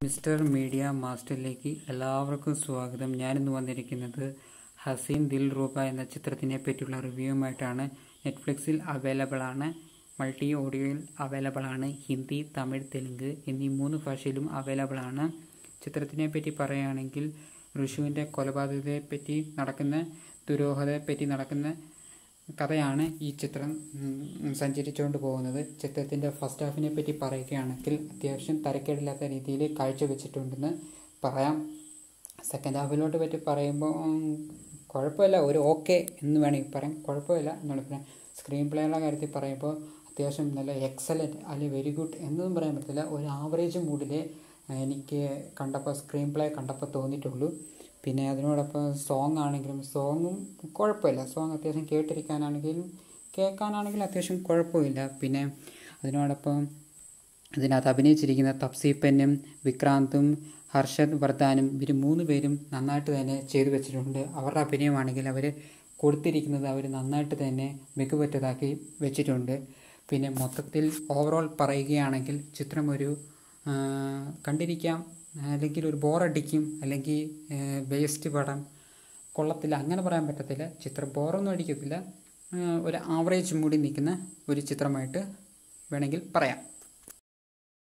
mister media മാസ്റ്ററിലേക്ക് എല്ലാവർക്കും സ്വാഗതം ഞാനിന്ന് വന്നിരിക്കുന്നത് ഹസീൻ ദിൽ റൂബ എന്ന ചിത്രത്തിനെ പറ്റിയുള്ള റിവ്യൂവുമായിട്ടാണ് നെറ്റ്ഫ്ലിക്സിൽ അവൈലബിൾ ആണ് മൾട്ടി ഓഡിയോയിൽ അവൈലബിൾ ആണ് ഹിന്ദി തമിഴ് തെലുങ്ക് എന്നീ മൂന്ന് ഭാഷയിലും അവൈലബിൾ ആണ് ചിത്രത്തിനെ പറ്റി പറയുകയാണെങ്കിൽ ഋഷുവിൻ്റെ കൊലപാതകത്തെ പറ്റി നടക്കുന്ന ദുരൂഹതയെ പറ്റി നടക്കുന്ന കഥയാണ് ഈ ചിത്രം ഉം, സഞ്ചരിച്ചുകൊണ്ട് പോകുന്നത് ചിത്രത്തിൻ്റെ ഫസ്റ്റ് ഹാഫിനെ പറ്റി പറയുകയാണെങ്കിൽ അത്യാവശ്യം തരക്കേടില്ലാത്ത രീതിയിൽ കാഴ്ചവെച്ചിട്ടുണ്ടെന്ന് പറയാം സെക്കൻഡ് ഹാഫിലോട്ട് പറ്റി പറയുമ്പോൾ ഉം, കുഴപ്പമില്ല ഒരു ഓക്കെ എന്ന് വേണമെങ്കിൽ പറയാം കുഴപ്പമില്ല എന്നാണ് പറയാം സ്ക്രീൻ പ്ലേയുടെ കാര്യത്തിൽ പറയുമ്പോൾ അത്യാവശ്യം നല്ല എക്സലൻറ്റ് അല്ലെങ്കിൽ വെരി ഗുഡ് എന്നൊന്നും പറയാൻ പറ്റില്ല ഒരു ആവറേജ് മൂഡിൽ എനിക്ക് കണ്ടപ്പോൾ സ്ക്രീൻ പ്ലേ കണ്ടപ്പോൾ തോന്നിയിട്ടുള്ളൂ പിന്നെ അതിനോടൊപ്പം സോങ് ആണെങ്കിലും സോങ്ങും കുഴപ്പമില്ല സോങ് അത്യാവശ്യം കേട്ടിരിക്കാനാണെങ്കിലും കേൾക്കാനാണെങ്കിലും അത്യാവശ്യം കുഴപ്പമില്ല പിന്നെ അതിനോടൊപ്പം ഇതിനകത്ത് അഭിനയിച്ചിരിക്കുന്ന തപ്സീപ്പനും വിക്രാന്തും ഹർഷദ് വർദ്ധാനും ഇവർ മൂന്ന് പേരും നന്നായിട്ട് തന്നെ ചെയ്തു വെച്ചിട്ടുണ്ട് അവരുടെ അഭിനയമാണെങ്കിൽ അവർ കൊടുത്തിരിക്കുന്നത് അവർ നന്നായിട്ട് തന്നെ മികവുറ്റതാക്കി വെച്ചിട്ടുണ്ട് പിന്നെ മൊത്തത്തിൽ ഓവറോൾ പറയുകയാണെങ്കിൽ ചിത്രം ഒരു ആ, കണ്ടിരിക്കാം അല്ലെങ്കിൽ ഒരു ബോറടിക്കും അല്ലെങ്കിൽ വേസ്റ്റ് പടം കൊള്ളത്തില്ല അങ്ങനെ പറയാൻ പറ്റത്തില്ല ചിത്രം ബോറൊന്നും അടിക്കത്തില്ല ആ, ഒരു ആവറേജ് മൂടി നിൽക്കുന്ന ഒരു ചിത്രമായിട്ട് വേണമെങ്കിൽ പറയാം